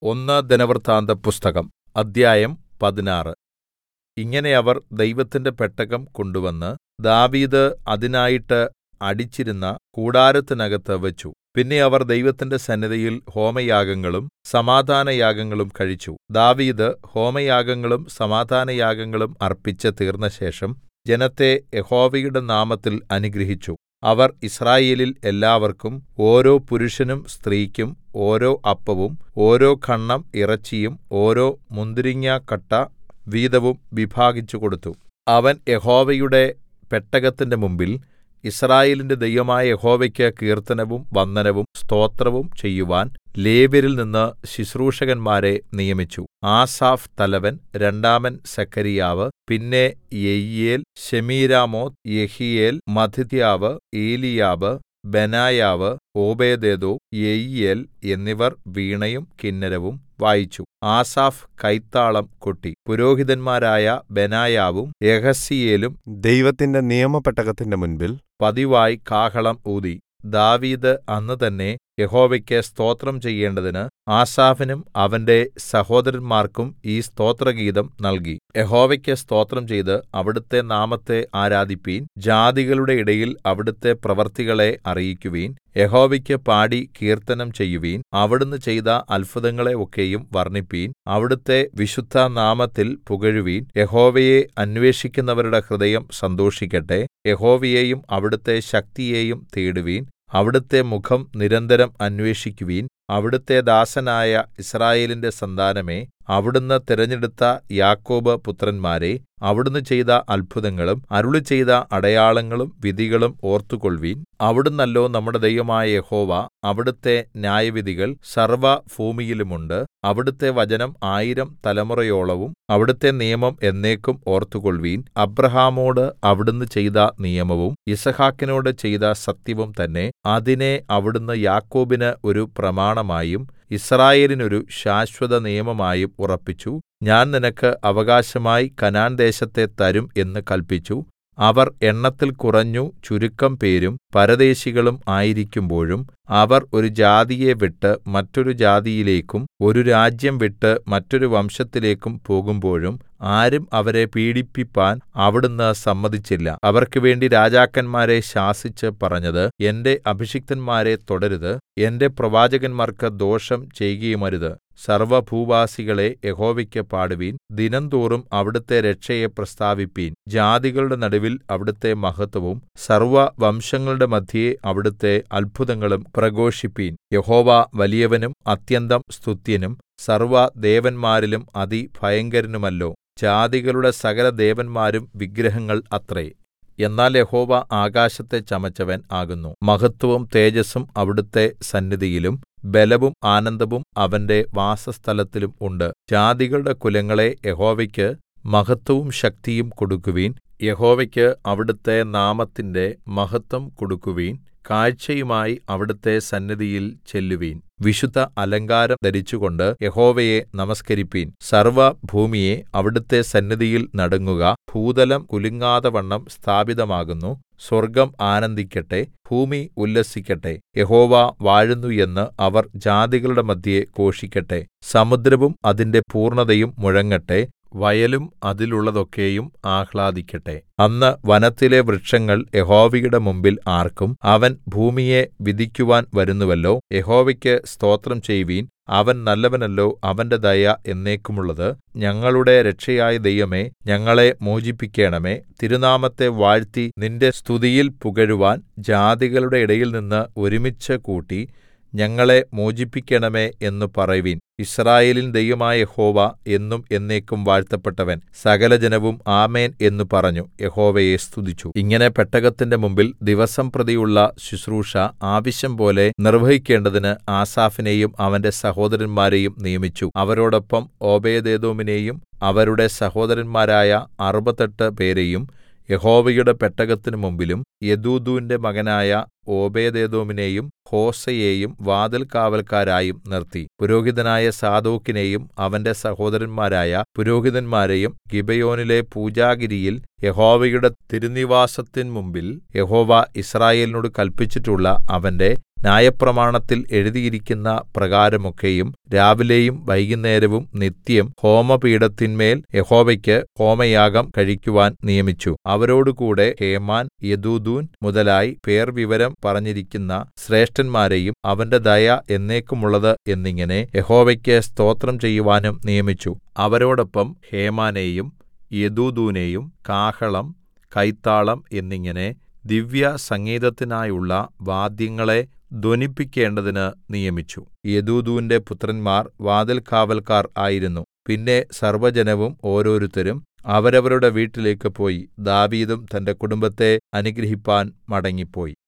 ഒന്ന് ദിനവൃത്താന്തപുസ്തകം അദ്ധ്യായം പതിനാറ് ഇങ്ങനെ അവർ ദൈവത്തിന്റെ പെട്ടകം കൊണ്ടുവന്ന് ദാവീദ് അതിനായിട്ട് അടിച്ചിരുന്ന കൂടാരത്തിനകത്ത് വെച്ചു പിന്നെ അവർ ദൈവത്തിന്റെ സന്നിധിയിൽ ഹോമയാഗങ്ങളും സമാധാനയാഗങ്ങളും കഴിച്ചു ദാവീദ് ഹോമയാഗങ്ങളും സമാധാനയാഗങ്ങളും അർപ്പിച്ച് തീർന്നശേഷം ജനത്തെ യഹോവയുടെ നാമത്തിൽ അനുഗ്രഹിച്ചു അവർ യിസ്രായേലിൽ എല്ലാവർക്കും ഓരോ പുരുഷനും സ്ത്രീക്കും ഓരോ അപ്പവും ഓരോ ഖണ്ഡം ഇറച്ചിയും ഓരോ മുന്തിരിങ്ങാക്കട്ട വീതവും വിഭാഗിച്ചു കൊടുത്തു അവൻ യഹോവയുടെ പെട്ടകത്തിന്റെ മുമ്പിൽ യിസ്രായേലിന്റെ ദൈവമായ യഹോവയ്ക്ക് കീർത്തനവും വന്ദനവും സ്തോത്രവും ചെയ്യുവാൻ ലേവ്യരിൽ നിന്ന് ശുശ്രൂഷകന്മാരെ നിയമിച്ചു ആസാഫ് തലവൻ രണ്ടാമൻ സെഖര്യാവ് പിന്നെ യെയീയേൽ ശെമീരാമോത്ത് യെഹീയേൽ മത്ഥിഥ്യാവ് ഏലീയാബ് ബെനായാവ് ഓബേദ്ഏദോം യെയീയേൽ എന്നിവർ വീണയും കിന്നരവും വായിച്ചു ആസാഫ് കൈത്താളം കൊട്ടി പുരോഹിതന്മാരായ ബെനായാവും യഹസീയേലും ദൈവത്തിന്റെ നിയമപെട്ടകത്തിന്റെ മുൻപിൽ പതിവായി കാഹളം ഊതി ദാവീദ് അന്ന് തന്നെ യഹോവയ്ക്ക് സ്തോത്രം ചെയ്യേണ്ടതിന് ആസാഫിനും അവന്റെ സഹോദരന്മാർക്കും ഈ സ്തോത്രഗീതം നൽകി യഹോവയ്ക്ക് സ്തോത്രം ചെയ്ത് അവിടുത്തെ നാമത്തെ ആരാധിപ്പീൻ ജാതികളുടെ ഇടയിൽ അവിടുത്തെ പ്രവൃത്തികളെ അറിയിക്കുവിൻ യഹോവയ്ക്ക് പാടി കീർത്തനം ചെയ്യുവിൻ അവിടുന്ന് ചെയ്ത അത്ഭുതങ്ങളെ ഒക്കെയും വർണ്ണിപ്പീൻ അവിടുത്തെ വിശുദ്ധനാമത്തിൽ പുകഴുവിൻ യഹോവയെ അന്വേഷിക്കുന്നവരുടെ ഹൃദയം സന്തോഷിക്കട്ടെ യഹോവയെയും അവിടുത്തെ ശക്തിയെയും തേടുവിൻ അവിടുത്തെ മുഖം നിരന്തരം അന്വേഷിക്കുവിൻ അവിടുത്തെ ദാസനായ യിസ്രായേലിന്റെ സന്താനമേ അവിടുന്ന് തിരഞ്ഞെടുത്ത യാക്കോബ് പുത്രന്മാരെ അവിടുന്ന് ചെയ്ത അത്ഭുതങ്ങളും അരുളിച്ചെയ്ത അടയാളങ്ങളും വിധികളും ഓർത്തുകൊൾവിൻ അവിടുന്നല്ലോ നമ്മുടെ ദൈവമായ യഹോവ അവിടുത്തെ ന്യായവിധികൾ സർവ്വഭൂമിയിലുമുണ്ട് അവിടുത്തെ വചനം ആയിരം തലമുറയോളവും അവിടുത്തെ നിയമം എന്നേക്കും ഓർത്തുകൊൾവിൻ അബ്രഹാമോട് അവിടുന്ന് ചെയ്ത നിയമവും യിസ്ഹാക്കിനോട് ചെയ്ത സത്യവും തന്നെ അതിനെ അവിടുന്ന് യാക്കോബിന് ഒരു പ്രമാണമായും യിസ്രായേലിനൊരു ശാശ്വത നിയമമായും ഉറപ്പിച്ചു ഞാൻ നിനക്ക് അവകാശമായി കനാൻദേശത്തെ തരും എന്ന് കല്പിച്ചു അവർ എണ്ണത്തിൽ കുറഞ്ഞു ചുരുക്കം പേരും പരദേശികളും ആയിരിക്കുമ്പോഴും അവർ ഒരു ജാതിയെ വിട്ട് മറ്റൊരു ജാതിയിലേക്കും ഒരു രാജ്യം വിട്ട് മറ്റൊരു വംശത്തിലേക്കും പോകുമ്പോഴും ആരും അവരെ പീഡിപ്പിപ്പാൻ അവിടുന്ന് സമ്മതിച്ചില്ല അവർക്ക് വേണ്ടി രാജാക്കന്മാരെ ശാസിച്ച് പറഞ്ഞത് എന്റെ അഭിഷിക്തന്മാരെ തൊടരുത് എന്റെ പ്രവാചകന്മാർക്ക് ദോഷം ചെയ്യുകയുമരുത് സർവ്വഭൂവാസികളെ യഹോവയ്ക്ക് പാടുവിൻ ദിനംതോറും അവിടുത്തെ രക്ഷയെ പ്രസ്താവിപ്പീൻ ജാതികളുടെ നടുവിൽ അവിടുത്തെ മഹത്വവും സർവ്വവംശങ്ങളുടെ മദ്ധ്യേ അവിടുത്തെ അത്ഭുതങ്ങളും പ്രഘോഷിപ്പീൻ യഹോവ വലിയവനും അത്യന്തം സ്തുത്യനും സർവ്വദേവന്മാരിലും അതിഭയങ്കരനുമല്ലോ ജാതികളുടെ സകല ദേവന്മാരും വിഗ്രഹങ്ങൾ അത്രേ എന്നാൽ യഹോവ ആകാശത്തെ ചമച്ചവൻ ആകുന്നു മഹത്വവും തേജസ്സും അവിടുത്തെ സന്നിധിയിലും ബലവും ആനന്ദവും അവന്റെ വാസസ്ഥലത്തിലും ഉണ്ട് ജാതികളുടെ കുലങ്ങളെ യഹോവയ്ക്ക് മഹത്വവും ശക്തിയും കൊടുക്കുവിൻ യഹോവയ്ക്ക് അവിടുത്തെ നാമത്തിന്റെ മഹത്വം കൊടുക്കുവിൻ കാഴ്ചയുമായി അവിടുത്തെ സന്നിധിയിൽ ചെല്ലുവിൻ വിശുദ്ധ അലങ്കാരം ധരിച്ചുകൊണ്ട് യഹോവയെ നമസ്കരിപ്പീൻ സർവ്വഭൂമിയെ അവിടുത്തെ സന്നിധിയിൽ നടുങ്ങുക ഭൂതലം കുലുങ്ങാതവണ്ണം സ്ഥാപിതമാകുന്നു സ്വർഗ്ഗം ആനന്ദിക്കട്ടെ ഭൂമി ഉല്ലസിക്കട്ടെ യഹോവ വാഴുന്നു എന്ന് അവർ ജാതികളുടെ മദ്ധ്യേ ഘോഷിക്കട്ടെ സമുദ്രവും അതിന്റെ പൂർണ്ണതയും മുഴങ്ങട്ടെ വയലും അതിലുള്ളതൊക്കെയും ആഹ്ലാദിക്കട്ടെ അന്ന് വനത്തിലെ വൃക്ഷങ്ങൾ യഹോവയുടെ മുമ്പിൽ ആർക്കും അവൻ ഭൂമിയെ വിധിക്കുവാൻ വരുന്നുവല്ലോ യഹോവയ്ക്ക് സ്തോത്രം ചെയ്യുവിൻ അവൻ നല്ലവനല്ലോ അവന്റെ ദയ എന്നേക്കുമുള്ളത് ഞങ്ങളുടെ രക്ഷയായ ദൈവമേ ഞങ്ങളെ മോചിപ്പിക്കണമേ തിരുനാമത്തെ വാഴ്ത്തി നിന്റെ സ്തുതിയിൽ പുകഴുവാൻ ജാതികളുടെ ഇടയിൽനിന്ന് ഒരുമിച്ച് കൂട്ടി ഞങ്ങളെ മോചിപ്പിക്കണമേ എന്ന് പറയുവിൻ യിസ്രായേലിൻ ദൈവമായ യഹോവ എന്നും എന്നേക്കും വാഴ്ത്തപ്പെട്ടവൻ സകലജനവും ആമേൻ എന്ന് പറഞ്ഞു യഹോവയെ സ്തുതിച്ചു ഇങ്ങനെ പെട്ടകത്തിന്റെ മുമ്പിൽ ദിവസം പ്രതിയുള്ള ശുശ്രൂഷ ആവശ്യം പോലെ നിർവഹിക്കേണ്ടതിന് ആസാഫിനെയും അവന്റെ സഹോദരന്മാരെയും നിയമിച്ചു അവരോടൊപ്പം ഓബേദേദോമിനെയും അവരുടെ സഹോദരന്മാരായ അറുപത്തെട്ട് പേരെയും യഹോവയുടെ പെട്ടകത്തിന് മുമ്പിലും യെദൂഥൂന്റെ മകനായ ഓബേദ്ഏദോമിനെയും ഹോസയെയും വാതിൽകാവല്ക്കാരായും നിർത്തി പുരോഹിതനായ സാദോക്കിനെയും അവന്റെ സഹോദരന്മാരായ പുരോഹിതന്മാരെയും ഗിബെയോനിലെ പൂജാഗിരിയിൽ യഹോവയുടെ തിരുനിവാസത്തിൻമുമ്പിൽ യഹോവ യിസ്രായേലിനോട് കല്പിച്ചിട്ടുള്ള അവന്റെ ന്യായപ്രമാണത്തിൽ എഴുതിയിരിക്കുന്ന പ്രകാരമൊക്കെയും രാവിലെയും വൈകുന്നേരവും നിത്യം ഹോമപീഠത്തിന്മേൽ യഹോവയ്ക്ക് ഹോമയാഗം കഴിക്കുവാൻ നിയമിച്ചു അവരോടുകൂടെ ഹേമാൻ യെദൂഥൂൻ മുതലായി പേർവിവരം പറഞ്ഞിരിക്കുന്ന ശ്രേഷ്ഠന്മാരെയും അവന്റെ ദയ എന്നേക്കുമുള്ളത് എന്നിങ്ങനെ യഹോവയ്ക്ക് സ്തോത്രം ചെയ്യുവാനും നിയമിച്ചു അവരോടൊപ്പം ഹേമാനെയും യെദൂഥൂനെയും കാഹളം കൈത്താളം എന്നിങ്ങനെ ദിവ്യസംഗീതത്തിനായുള്ള വാദ്യങ്ങളെ ധ്വനിപ്പിക്കേണ്ടതിന് നിയമിച്ചു യെദൂഥൂന്റെ പുത്രന്മാർ വാതിൽകാവല്ക്കാർ ആയിരുന്നു പിന്നെ സർവ്വജനവും ഓരോരുത്തരും അവരവരുടെ വീട്ടിലേക്ക് പോയി ദാവീദും തന്റെ കുടുംബത്തെ അനുഗ്രഹിപ്പാൻ മടങ്ങിപ്പോയി